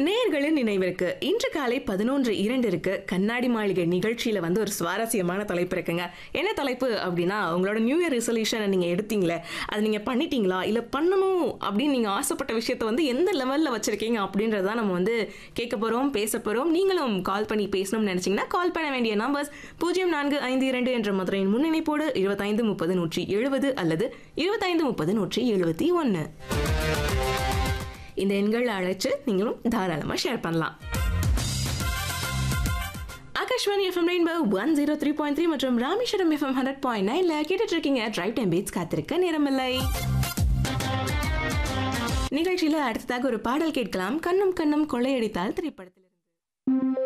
நேர்களின் நினைவிற்கு இன்று காலை பதினொன்று இரண்டிற்கு கண்ணாடி மாளிகை நிகழ்ச்சியில வந்து ஒரு சுவாரஸ்யமான தலைப்பு இருக்குங்க என்ன தலைப்பு அப்படின்னா உங்களோட நியூ இயர் ரெசல்யூஷனை நீங்க எடுத்தீங்களே அதை நீங்க பண்ணிட்டீங்களா இல்ல பண்ணணும் அப்படின்னு நீங்க ஆசைப்பட்ட விஷயத்தை வந்து எந்த லெவல்ல வச்சிருக்கீங்க அப்படின்றத நம்ம வந்து கேட்க போறோம் பேச போறோம் நீங்களும் கால் பண்ணி பேசணும்னு நினைச்சீங்கன்னா கால் பண்ண வேண்டிய நம்பர்ஸ் பூஜ்ஜியம் நான்கு ஐந்து இரண்டு என்ற மதுரையின் முன்னிணைப்போடு இருபத்தைந்து முப்பது நூற்றி எழுபது அல்லது இருபத்தைந்து முப்பது நூற்றி எழுபத்தி ஒன்று இந்த எண்கள் அழைச்சு நீங்களும் தாராளமாக ஷேர் பண்ணலாம் Akashvani FM rainbow one zero three point three மற்றும் ராமேஸ்வரம் எஃப்எம் ஹண்ட்ரட் பாயிண்ட் நைன்ல கேட்டுட்டு இருக்கீங்க டிரைவ் டைம் பீட்ஸ் காத்திருக்க நேரமில்லை நிகழ்ச்சியில அடுத்ததாக ஒரு பாடல் கேட்கலாம் கண்ணும் கண்ணும் கொள்ளையடித்தால் திரைப்படத்தில்